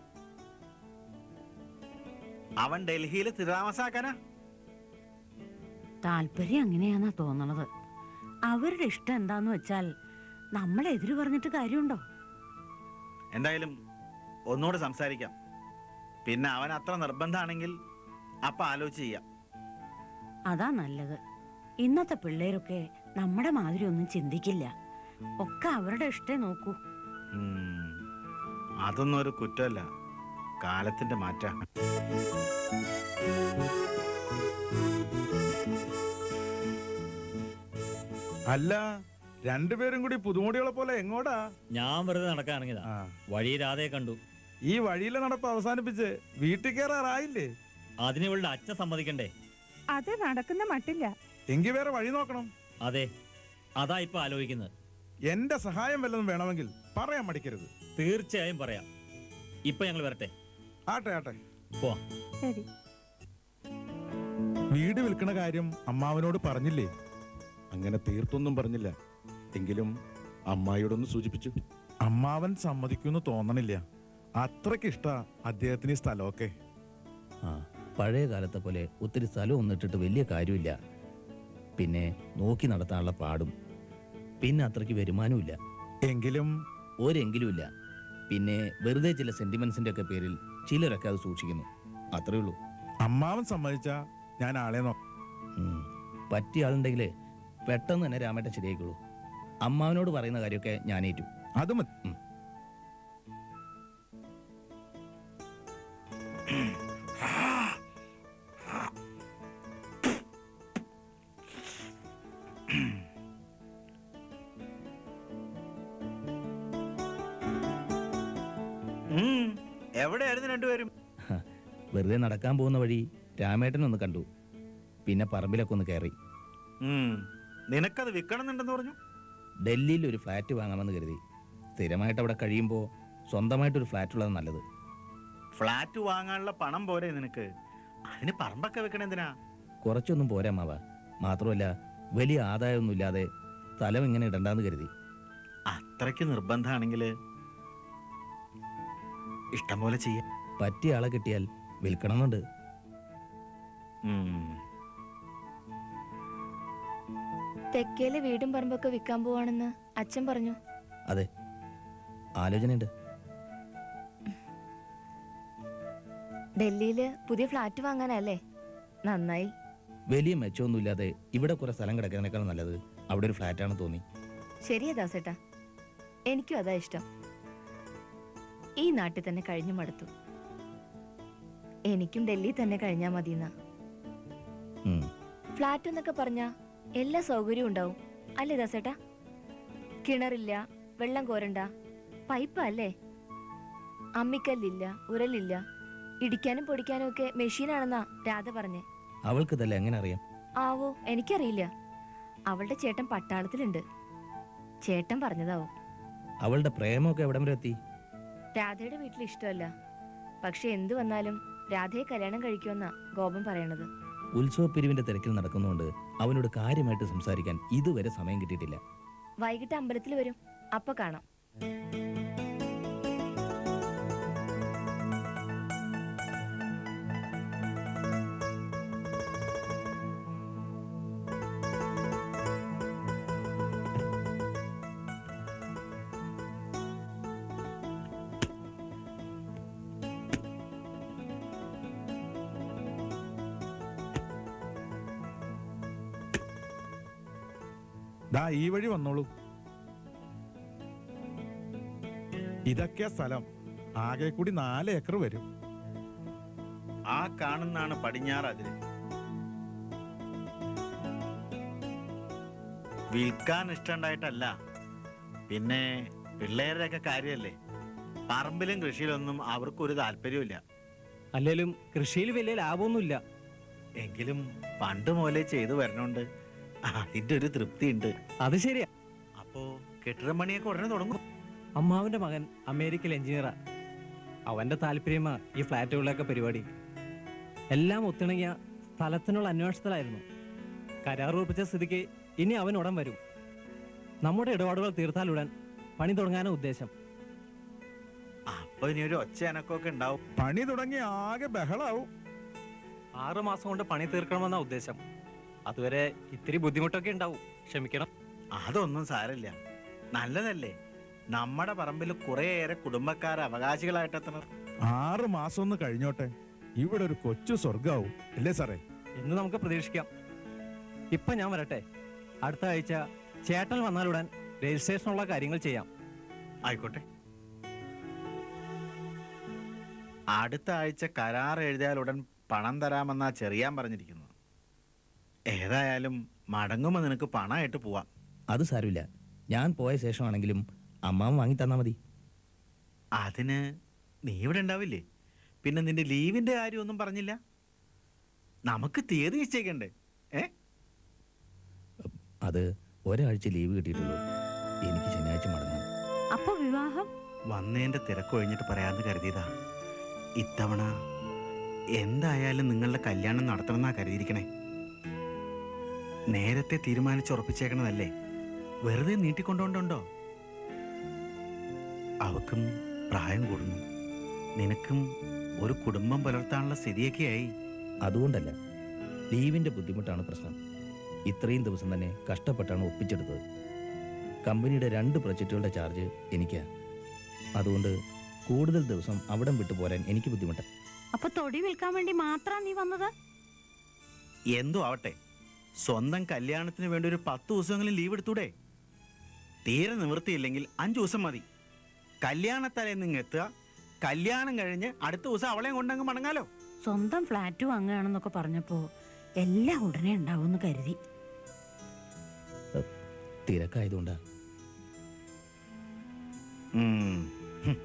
അവൻ ഡൽഹിയിൽ സ്ഥിരതാമസാക്കാനാ താല്പര്യം അങ്ങനെയാന്നാ തോന്നണത് അവരുടെ ഇഷ്ടം എന്താന്ന് വെച്ചാൽ നമ്മൾ എതിര് പറഞ്ഞിട്ട് കാര്യമുണ്ടോ എന്തായാലും ഒന്നുകൂടെ സംസാരിക്കാം പിന്നെ അവൻ അത്ര നിർബന്ധമാണെങ്കിൽ അപ്പൊ ആലോചിച്ച് ചെയ്യാം അതാ നല്ലത് ഇന്നത്തെ പിള്ളേരൊക്കെ നമ്മുടെ മാതിരി ഒന്നും ചിന്തിക്കില്ല ഒക്കെ അവരുടെ ഇഷ്ടേ നോക്കൂ ഉം. അതൊന്നും ഒരു കുറ്റമല്ല കാലത്തിന്റെ മാറ്റ അല്ല രണ്ടുപേരും കൂടി പുതുമുടികളെ പോലെ എങ്ങോട്ടാ ഞാൻ വെറുതെ നടക്കാനിറങ്ങിയതാ വഴി രാധയെ കണ്ടു ഈ വഴിയിലെ നടപ്പ് അവസാനിപ്പിച്ച് വീട്ടിൽ കയറാറായില്ലേ അതിന് ഇവളുടെ അച്ഛൻ സമ്മതിക്കണ്ടേ അത് നടക്കുന്ന മട്ടില്ല എങ്കി വേറെ വഴി നോക്കണം അതെ അതാ ഇപ്പൊ ആലോചിക്കുന്നത് എന്റെ സഹായം വല്ലതും വേണമെങ്കിൽ പറയാൻ മടിക്കരുത് തീർച്ചയായും പറയാം ഇപ്പൊ ഞങ്ങൾ വരട്ടെ ആട്ടെ ആട്ടെ പോവാം ശരി വീട് വിൽക്കണ കാര്യം അമ്മാവനോട് പറഞ്ഞില്ലേ അങ്ങനെ തീർത്തൊന്നും പറഞ്ഞില്ല എങ്കിലും അമ്മായിയോടൊന്ന് സൂചിപ്പിച്ചു അമ്മാവൻ സമ്മതിക്കുമെന്ന് തോന്നണില്ല അത്രയ്ക്ക് ഇഷ്ട അദ്ദേഹത്തിന് ഈ സ്ഥലമൊക്കെ ആ പഴയ കാലത്തെ പോലെ ഒത്തിരി സ്ഥലം ഒന്നിട്ടിട്ട് വലിയ കാര്യമില്ല പിന്നെ നോക്കി നടത്താനുള്ള പാടും പിന്നെ അത്രയ്ക്ക് വരുമാനമില്ല എങ്കിലും ഒരെങ്കിലും ഇല്ല പിന്നെ വെറുതെ ചില സെന്റിമെന്റ്സിന്റെ ഒക്കെ പേരിൽ ചിലരൊക്കെ അത് സൂക്ഷിക്കുന്നു അത്രേ ഉള്ളൂ അമ്മാവൻ സമ്മതിച്ച ഞാൻ ആളെ നോ ഉം. പറ്റിയ ആളുണ്ടെങ്കിൽ പെട്ടെന്ന് തന്നെ രാമേട്ടൻ ശരിയായിക്കോളൂ അമ്മാവനോട് പറയുന്ന കാര്യമൊക്കെ ഞാൻ ഏറ്റു അത് മതി ഉം. ഉം. എവിടെയായിരുന്നു രണ്ടുപേരും വെറുതെ നടക്കാൻ പോകുന്ന വഴി രാമേട്ടൻ ഒന്ന് കണ്ടു പിന്നെ പറമ്പിലൊക്കെ ഒന്ന് കയറി ഉം. നിനക്കത് വിൽക്കണമെന്നുണ്ടെന്ന് പറഞ്ഞു ഡൽഹിയിൽ ഒരു ഫ്ലാറ്റ് വാങ്ങാമെന്ന് കരുതി സ്ഥിരമായിട്ട് അവിടെ കഴിയുമ്പോൾ സ്വന്തമായിട്ടൊരു ഫ്ലാറ്റ് ഉള്ളത് നല്ലത് ഫ്ലാറ്റ് വാങ്ങാനുള്ള പണം പോരെ നിനക്ക് അതിന് പറമ്പൊക്കെ വെക്കണെന്തിനാ കുറച്ചൊന്നും പോരാ മാവ മാത്രമല്ല വലിയ ആദായമൊന്നുമില്ലാതെ സ്ഥലം ഇങ്ങനെ ഇടണ്ടാന്ന് കരുതി അത്രയ്ക്ക് നിർബന്ധമാണെങ്കിൽ ഇഷ്ടം പോലെ ചെയ്യാം പറ്റിയ ആളെ കിട്ടിയാൽ വിൽക്കണമെന്നുണ്ട് ഉം. തെക്കേലെ വീടും പറമ്പൊക്കെ വിൽക്കാൻ പോവാണെന്ന് അച്ഛൻ പറഞ്ഞു അതെ ആലോചനയുണ്ട് ഡൽഹിയില് പുതിയ ഫ്ലാറ്റ് വാങ്ങാനല്ലേ നന്നായി വലിയ മെച്ചമൊന്നുമില്ലാതെ ഇവിടെ കുറെ സ്ഥലം കിടക്കുന്നതിനേക്കാൾ നല്ലത് അവിടെ ഒരു ഫ്ലാറ്റാണെന്ന് തോന്നി ശരിയാ ദാസേട്ടാ എനിക്കും അതാ ഇഷ്ടം ഈ നാട്ടിൽ തന്നെ കഴിഞ്ഞു മടുത്തു എനിക്കും ഡൽഹി തന്നെ കഴിഞ്ഞാ മതിയെന്നാ ഉം. ഫ്ലാറ്റ് എന്നൊക്കെ പറഞ്ഞ എല്ലാ സൗകര്യവും ഉണ്ടാവും അല്ലേ ദാസേട്ടാ കിണറില്ല വെള്ളം കോരണ്ട പൈപ്പ് അല്ലേ അമ്മിക്കല്ലില്ല ഉരലില്ല ഇടിക്കാനും പൊടിക്കാനും ഒക്കെ മെഷീനാണെന്നാ രാധ പറഞ്ഞേ അവൾക്ക് ഇതല്ല എങ്ങനെ അറിയാം ആവോ എനിക്കറിയില്ല അവളുടെ ചേട്ടൻ പട്ടാളത്തിലുണ്ട് ചേട്ടൻ പറഞ്ഞതാവും അവളുടെ പ്രേമമൊക്കെ എവിടം വരെ എത്തി രാധയുടെ വീട്ടിൽ ഇഷ്ടമല്ല പക്ഷെ എന്തു വന്നാലും രാധയെ കല്യാണം കഴിക്കുമെന്നാ ഗോപൻ പറയണത് ഉത്സവപ്പിരിവിന്റെ തിരക്കിൽ നടക്കുന്നതുകൊണ്ട് അവനോട് കാര്യമായിട്ട് സംസാരിക്കാൻ ഇതുവരെ സമയം കിട്ടിയിട്ടില്ല വൈകിട്ട് അമ്പലത്തിൽ വരും അപ്പൊ കാണാം ദാ ഈ വഴി വന്നോളൂ ഇതൊക്കെ സ്ഥലം ആകെ കൂടി നാല് ഏക്കർ വരും ആ കാണുന്നാണ് പടിഞ്ഞാറ് അതിര് വിൽക്കാൻ ഇഷ്ടണ്ടായിട്ടല്ല പിന്നെ പിള്ളേരുടെയൊക്കെ കാര്യമല്ലേ പറമ്പിലും കൃഷിയിലൊന്നും അവർക്കൊരു താല്പര്യമില്ല അല്ലേലും കൃഷിയിൽ വലിയ ലാഭമൊന്നുമില്ല എങ്കിലും പണ്ട് മുതലേ ചെയ്തു വരണോണ്ട് അതിന്റെ ഒരു തൃപ്തി ഉണ്ട് അത് ശരിയാ അപ്പോ കെട്ടിടം പണിയൊക്കെ ഉടനെ തുടങ്ങും അമ്മാവന്റെ മകൻ അമേരിക്കയിൽ എഞ്ചിനീയറാ അവന്റെ താല്പര്യമാ ഈ ഫ്ലാറ്റുകളിലൊക്കെ പരിപാടി എല്ലാം ഒത്തിണങ്ങിയ സ്ഥലത്തിനുള്ള അന്വേഷണത്തിലായിരുന്നു കരാർ ഉറപ്പിച്ച സ്ഥിതിക്ക് ഇനി അവൻ ഉടൻ വരും നമ്മുടെ ഇടപാടുകൾ തീർത്താലുടൻ പണി തുടങ്ങാനാ ഉദ്ദേശം അപ്പൊ ഇനി ഒരു ഒച്ച അനക്കമൊക്കെ ഉണ്ടാവും പണി തുടങ്ങി ആകെ ബഹളാവും ആറു മാസം കൊണ്ട് പണി തീർക്കണമെന്ന ഉദ്ദേശം അതുവരെ ഇത്തിരി ബുദ്ധിമുട്ടൊക്കെ ഉണ്ടാവും ക്ഷമിക്കണം അതൊന്നും സാരമില്ല നല്ലതല്ലേ നമ്മുടെ പറമ്പിൽ കുറേയേറെ കുടുംബക്കാർ അവകാശികളായിട്ടെത്തണം ആറ് മാസം ഒന്ന് കഴിഞ്ഞോട്ടെ ഇവിടെ ഒരു കൊച്ചു സ്വർഗാവും അല്ലേ സാറേ ഇന്ന് നമുക്ക് പ്രതീക്ഷിക്കാം ഇപ്പൊ ഞാൻ വരട്ടെ അടുത്ത ആഴ്ച ചേട്ടൻ വന്നാലുടൻ രജിസ്ട്രേഷനുള്ള കാര്യങ്ങൾ ചെയ്യാം ആയിക്കോട്ടെ അടുത്ത ആഴ്ച കരാർ എഴുതിയാൽ ഉടൻ പണം തരാമെന്നാ ചെറിയാൻ പറഞ്ഞിരിക്കുന്നത് ഏതായാലും മടങ്ങുമ്പോൾ നിനക്ക് പണമായിട്ട് പോവാം അത് സാരമില്ല ഞാൻ പോയ ശേഷമാണെങ്കിലും അമ്മാവൻ വാങ്ങി തന്നാ മതി അതിന് നീ ഇവിടെ ഉണ്ടാവില്ലേ പിന്നെ നിന്റെ ലീവിന്റെ കാര്യമൊന്നും പറഞ്ഞില്ല നമുക്ക് തീയതി നിശ്ചയിക്കണ്ടേ ഏ അത് ഒരാഴ്ച ലീവ് കിട്ടിയിട്ടുള്ളൂ എനിക്ക് ശനിയാഴ്ച മടങ്ങണം അപ്പൊ വിവാഹം വന്നതിന്റെ തിരക്ക് ഒഴിഞ്ഞിട്ട് പറയാന്ന് കരുതിയതാ ഇത്തവണ എന്തായാലും നിങ്ങളുടെ കല്യാണം നടത്തണമെന്നാ കരുതിയിരിക്കണേ നേരത്തെ തീരുമാനിച്ചുറപ്പിച്ചേക്കണതല്ലേ വെറുതെ നീട്ടിക്കൊണ്ടോണ്ടുണ്ടോ അവക്കും പ്രായം കൂടുന്നു നിനക്കും ഒരു കുടുംബം പുലർത്താനുള്ള സ്ഥിതിയൊക്കെയായി അതുകൊണ്ടല്ല ലീവിന്റെ ബുദ്ധിമുട്ടാണ് പ്രശ്നം ഇത്രയും ദിവസം തന്നെ കഷ്ടപ്പെട്ടാണ് ഒപ്പിച്ചെടുത്തത് കമ്പനിയുടെ രണ്ട് പ്രൊജക്റ്റുകളുടെ ചാർജ് എനിക്കാ അതുകൊണ്ട് കൂടുതൽ ദിവസം അവിടം വിട്ടു പോരാൻ എനിക്ക് ബുദ്ധിമുട്ട് അപ്പൊ തൊടി വിൽക്കാൻ വേണ്ടി മാത്രാ നീ വന്നത് എന്തോ ആവട്ടെ സ്വന്തം കല്യാണത്തിന് വേണ്ടി ഒരു പത്ത് ദിവസമെങ്കിലും ലീവ് എടുത്തൂടെ തീരെ നിവൃത്തിയില്ലെങ്കിൽ അഞ്ചു ദിവസം മതി കല്യാണത്തലേന്ന് ഇങ്ങ് എത്തുക കല്യാണം കഴിഞ്ഞ് അടുത്ത ദിവസം അവളെയും കൊണ്ടങ്ങ് മടങ്ങാലോ സ്വന്തം ഫ്ലാറ്റ് വാങ്ങുകയാണെന്നൊക്കെ പറഞ്ഞപ്പോ എല്ലാം ഉടനെ ഉണ്ടാവുമെന്ന് കരുതി തിരക്കായതുകൊണ്ടാ ഉം. ഹും.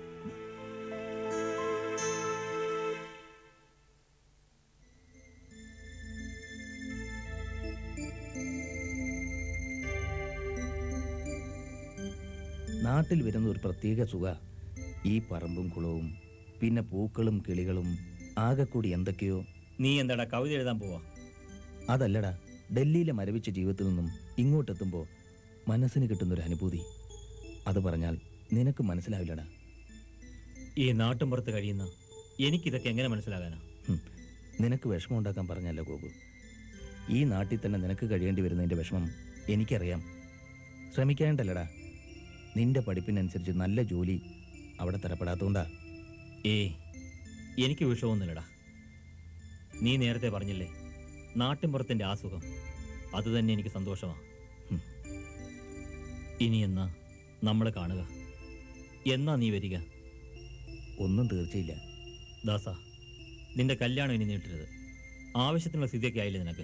നാട്ടിൽ വരുന്ന ഒരു പ്രത്യേക സുഖ ഈ പറമ്പും കുളവും പിന്നെ പൂക്കളും കിളികളും ആകെക്കൂടി എന്തൊക്കെയോ നീ എന്താടാ കവിത എഴുതാൻ പോവാ അതല്ലടാ ഡൽഹിയിലെ മരവിച്ച ജീവിതത്തിൽ നിന്നും ഇങ്ങോട്ടെത്തുമ്പോൾ മനസ്സിന് കിട്ടുന്നൊരു അനുഭൂതി അത് പറഞ്ഞാൽ നിനക്ക് മനസ്സിലാവില്ലടാ ഈ നാട്ടുമ്പുറത്ത് കഴിയുന്ന എനിക്കിതൊക്കെ എങ്ങനെ മനസ്സിലാകാനാ ഹും, നിനക്ക് വിഷമം ഉണ്ടാക്കാൻ പറഞ്ഞല്ല ഗോപു ഈ നാട്ടിൽ തന്നെ നിനക്ക് കഴിയേണ്ടി വരുന്നതിൻ്റെ വിഷമം എനിക്കറിയാം ശ്രമിക്കാണ്ടല്ലടാ നിന്റെ പഠിപ്പിനനുസരിച്ച് നല്ല ജോലി അവിടെ തരപ്പെടാത്തതുകൊണ്ടാ ഏ എനിക്ക് വിഷമൊന്നുമില്ലടാ നീ നേരത്തെ പറഞ്ഞില്ലേ നാട്ടിൻപുറത്തിൻ്റെ ആ സുഖം അത് തന്നെ എനിക്ക് സന്തോഷമാണ് ഇനി എന്നാ നമ്മൾ കാണുക എന്നാ നീ വരിക ഒന്നും തീർച്ചയില്ല ദാസ നിന്റെ കല്യാണം ഇനി നീട്ടരുത് ആവശ്യത്തിനുള്ള സ്ഥിതിയൊക്കെ ആയില്ലേ നിനക്ക്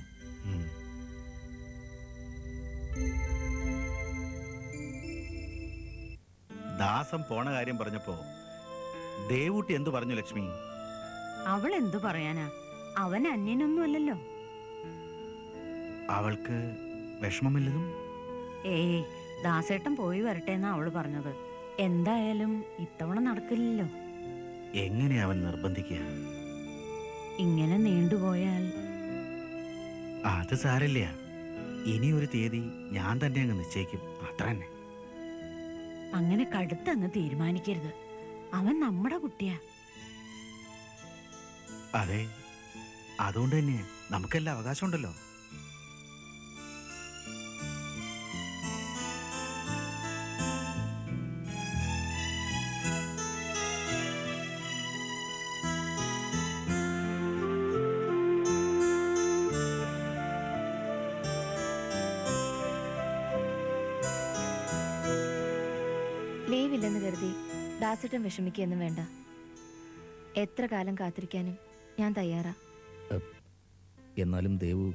ദാസം പോണ കാര്യം പറഞ്ഞപ്പോ ദേവൂട്ടി എന്തു പറഞ്ഞു ലക്ഷ്മി അവൾ എന്തു പറയാനാ അവൻ അന്യനൊന്നുമല്ലല്ലോ അവൾക്ക് വിഷമമില്ലതും ഏയ് ദാസേട്ടൻ പോയി വരട്ടെ എന്നാ അവള് പറഞ്ഞത് എന്തായാലും ഇത്തവണ നടക്കില്ലല്ലോ എങ്ങനെ അവൻ നിർബന്ധിക്കുക ഇങ്ങനെ നീണ്ടുപോയാൽ അത് സാരില്ല ഇനി ഒരു തീയതി ഞാൻ തന്നെ അങ്ങ് നിശ്ചയിക്കും അത്ര തന്നെ അങ്ങനെ കടുത്തങ്ങ് തീരുമാനിക്കരുത് അവൻ നമ്മുടെ കുട്ടിയാ അതെ അതുകൊണ്ട് തന്നെ നമുക്കെല്ലാം അവകാശമുണ്ടല്ലോ ലീവ് ഇല്ലെന്ന് കരുതി ദാസേട്ടൻ വിഷമിക്കുകയൊന്നും വേണ്ട എത്ര കാലം കാത്തിരിക്കാനും ഞാൻ തയ്യാറാ എന്നാലും ദേവു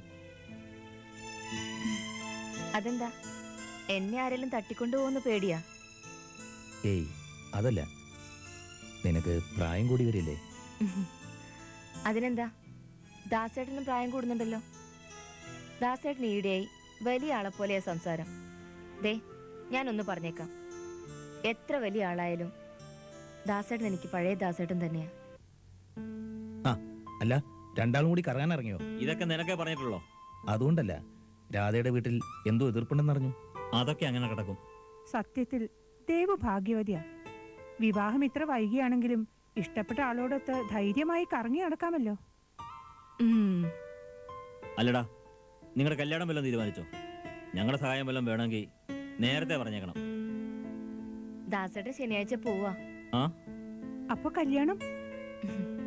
അതെന്താ എന്നെ ആരെങ്കിലും തട്ടിക്കൊണ്ടുപോകുന്ന പേടിയാ ഏയ് അതല്ല നിനക്ക് പ്രായം കൂടി വരില്ലേ അതിനെന്താ ദാസേട്ടനും പ്രായം കൂടുന്നുണ്ടല്ലോ ദാസേട്ടൻ ഈടെയായി വലിയ ആളെ പോലെയാ സംസാരം ദേ ഞാനൊന്ന് പറഞ്ഞേക്കാം എത്ര വലിയ ആളായാലും ദാസേട്ടൻ എനിക്ക് പഴയ ദാസേട്ടൻ തന്നെയാ ആ അല്ല രണ്ടാളും കൂടി കറങ്ങാൻ ഇറങ്ങിയോ ഇതൊക്കെ നിനക്കേ പറഞ്ഞിട്ടുള്ളോ അതുകൊണ്ടല്ല രാധയുടെ വീട്ടിൽ എന്തോ എതിർപ്പുണ്ടെന്നറിഞ്ഞു അതൊക്കെ അങ്ങനെ കിടക്കും സത്യത്തിൽ ദേവു ഭാഗ്യവതിയാ വിവാഹം ഇത്ര വൈകിയാണെങ്കിലും ഇഷ്ടപ്പെട്ട ആളോടൊത്ത് ധൈര്യമായി കറങ്ങി നടക്കാമല്ലോ അല്ലടാ നിങ്ങളുടെ കല്യാണം വല്ലതും തീരുമാനിച്ചോ ഞങ്ങളുടെ സഹായം വല്ലതും വേണമെങ്കിൽ നേരത്തെ പറഞ്ഞേക്കണം ദാസേട്ടൻ ശനിയാഴ്ച പോവാ ആ അപ്പൊ കല്യാണം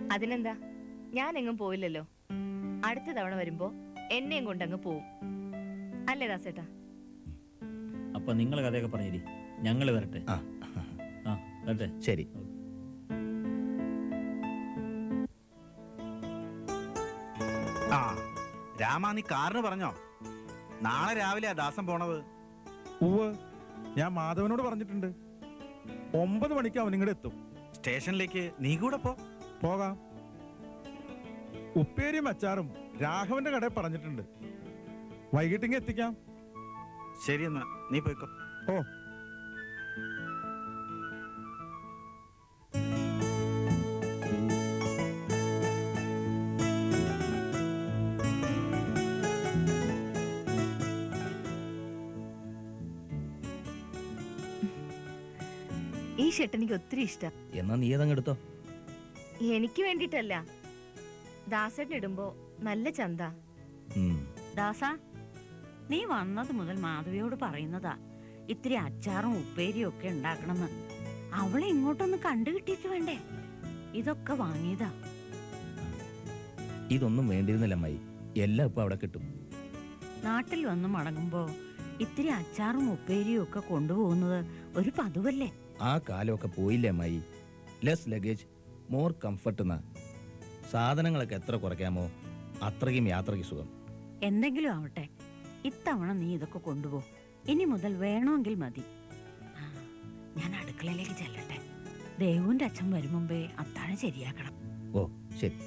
അതിനെന്താ ഞാൻ എങ്ങും പോയില്ലല്ലോ അടുത്ത തവണ വരുമ്പോ എന്നെയും കൊണ്ടങ്ങ് പോവും അല്ലേ ദാസേട്ടാ അപ്പൊ നിങ്ങൾ കഥയൊക്കെ പറഞ്ഞിരി ഞങ്ങൾ വരട്ടെ ആ ആ വരട്ടെ ശരി ആ രാമ നീ കാറിന് പറഞ്ഞോ നാളെ രാവിലെ ദാസം പോണത് ഉവ് ഞാൻ മാധവനോട് പറഞ്ഞിട്ടുണ്ട് ഒമ്പത് മണിക്ക് അവൻ ഇങ്ങോട്ട് എത്തും സ്റ്റേഷനിലേക്ക് നീ കൂടെ പോ പോകാം ഉപ്പേരിയും അച്ചാറും രാഘവന്റെ കടയിൽ പറഞ്ഞിട്ടുണ്ട് വൈകിട്ടിങ്ങ് എത്തിക്കാം ശരി എന്നാ നീ പോയിക്കോ ഓ ഈ ഷർട്ട് എനിക്ക് ഒത്തിരി ഇഷ്ടം എന്നാ നീ അതങ്ങ് എടുത്തോ എനിക്ക് വേണ്ടിട്ടല്ല ദാസേട്ടൻ ഇടുമ്പോ നല്ല ചന്ത ഉം. ദാസ നീ വന്നത് മുതൽ മാധവിയോട് പറയുന്നതാ ഇത്തിരി അച്ചാറും ഉപ്പേരിയും ഒക്കെ ഉണ്ടാക്കണമെന്ന് അവളെ ഇങ്ങോട്ടൊന്ന് കണ്ടു കിട്ടിയിട്ട് വേണ്ടേ ഇതൊക്കെ വാങ്ങിയതാ ഇതൊന്നും വേണ്ടിയിരുന്നില്ല അമ്മായി എല്ലാം ഇപ്പൊ അവിടെ കിട്ടും നാട്ടിൽ വന്ന് മടങ്ങുമ്പോ ഇത്തിരി അച്ചാറും ഉപ്പേരിയും ഒക്കെ കൊണ്ടുപോകുന്നത് ഒരു പതിവല്ലേ ആ കാലമൊക്കെ പോയില്ലേ അമ്മായി ലെസ് ലഗേജ് മോർ കംഫർട്ട് എന്നാ സാധനങ്ങളൊക്കെ എത്ര കുറയ്ക്കാമോ അത്രയും യാത്രയ്ക്ക് സുഖം എന്തെങ്കിലും ആവട്ടെ ഇത്തവണ നീ ഇതൊക്കെ കൊണ്ടുപോ ഇനി മുതൽ വേണമെങ്കിൽ മതി ആ, ഞാൻ അടുക്കളയിലേക്ക് ചെല്ലട്ടെ ദേവുവിന്റെ അച്ഛൻ വരും മുമ്പേ അത്താഴം ശരിയാക്കണം ഓ ശരി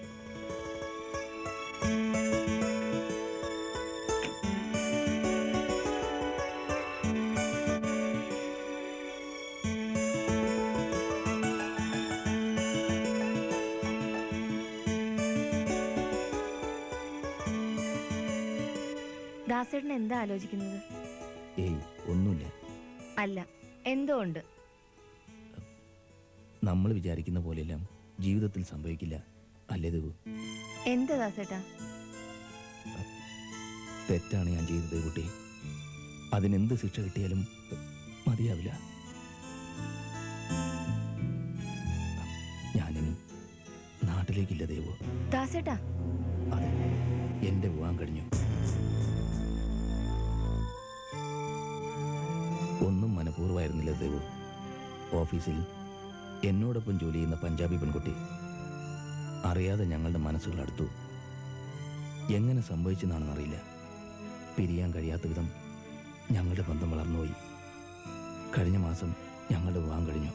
ദാസേട്ടൻ എന്താ ആലോചിക്കുന്നത് ഏയ് ഒന്നുമില്ല അല്ല എന്തോ ഉണ്ട് നമ്മൾ വിചാരിക്കുന്ന പോലെയെല്ലാം ജീവിതത്തിൽ സംഭവിക്കില്ല അല്ലേ ദേവു എന്താ ദാസേട്ടാ തെറ്റാണ് ഞാൻ ചെയ്തത് കുട്ടി അതിനെന്ത് ശിക്ഷ കിട്ടിയാലും മതിയാവില്ല ഞാനിനി നാട്ടിലേക്കില്ല ദേവു ദാസേട്ടാ അതെ എന്റെ വിവാഹം കഴിഞ്ഞു ഒന്നും മനഃപൂർവ്വമായിരുന്നില്ല ദേവു ഓഫീസിൽ എന്നോടൊപ്പം ജോലി ചെയ്യുന്ന പഞ്ചാബി പെൺകുട്ടി അറിയാതെ ഞങ്ങളുടെ മനസ്സുകൾ അടുത്തു എങ്ങനെ സംഭവിച്ചെന്നാണെന്നറിയില്ല പിരിയാൻ കഴിയാത്ത വിധം ഞങ്ങളുടെ ബന്ധം വളർന്നുപോയി കഴിഞ്ഞ മാസം ഞങ്ങളുടെ വിവാഹം കഴിഞ്ഞു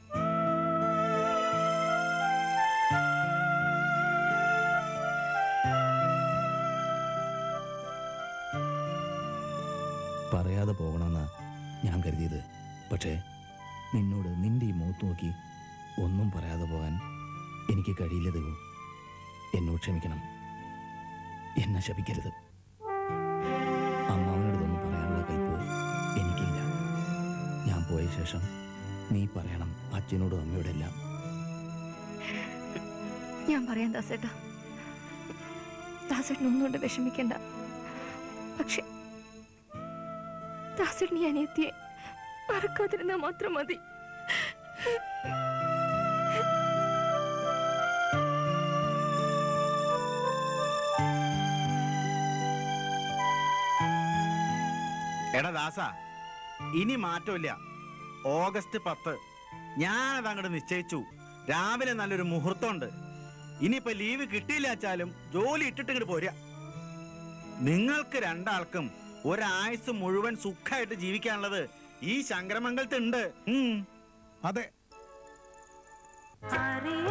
പറയാതെ പോകണമെന്നാ ഞാൻ കരുതിയത് പക്ഷേ നിന്നോട് നിന്റെ ഈ മുഖത്ത് നോക്കി ഒന്നും പറയാതെ പോകാൻ എനിക്ക് കഴിയില്ല ദേവു എന്നോട് ക്ഷമിക്കണം എന്നെ ശപിക്കരുത് അമ്മാവനോടൊന്നും പറയാനുള്ള കൽപ്പ് എനിക്കില്ല ഞാൻ പോയ ശേഷം നീ പറയണം അച്ഛനോടും അമ്മയോടെല്ലാം ഞാൻ പറയാം ദാസേട്ടാ ദാസേട്ടൻ ഒന്നുകൊണ്ട് വിഷമിക്കണ്ട പക്ഷെ ദാസേട്ടൻ ഈ അനിയത്തിയെ മറക്കാതിരുന്നാ മാത്രം മതി എടാ ദാസ ഇനി മാറ്റമില്ല ഓഗസ്റ്റ് പത്ത് ഞാനത് അങ്ങോട്ട് നിശ്ചയിച്ചു രാവിലെ നല്ലൊരു മുഹൂർത്തമുണ്ട് ഇനിയിപ്പോ ലീവ് കിട്ടിയില്ല വെച്ചാലും ജോലി ഇട്ടിട്ട് ഇങ്ങോട്ട് പോരാ നിങ്ങൾക്ക് രണ്ടാൾക്കും ഒരായുസ് മുഴുവൻ സുഖമായിട്ട് ജീവിക്കാനുള്ളത് ഈ ശങ്കരമംഗലത്തുണ്ട് ഉം അതെ അറിയ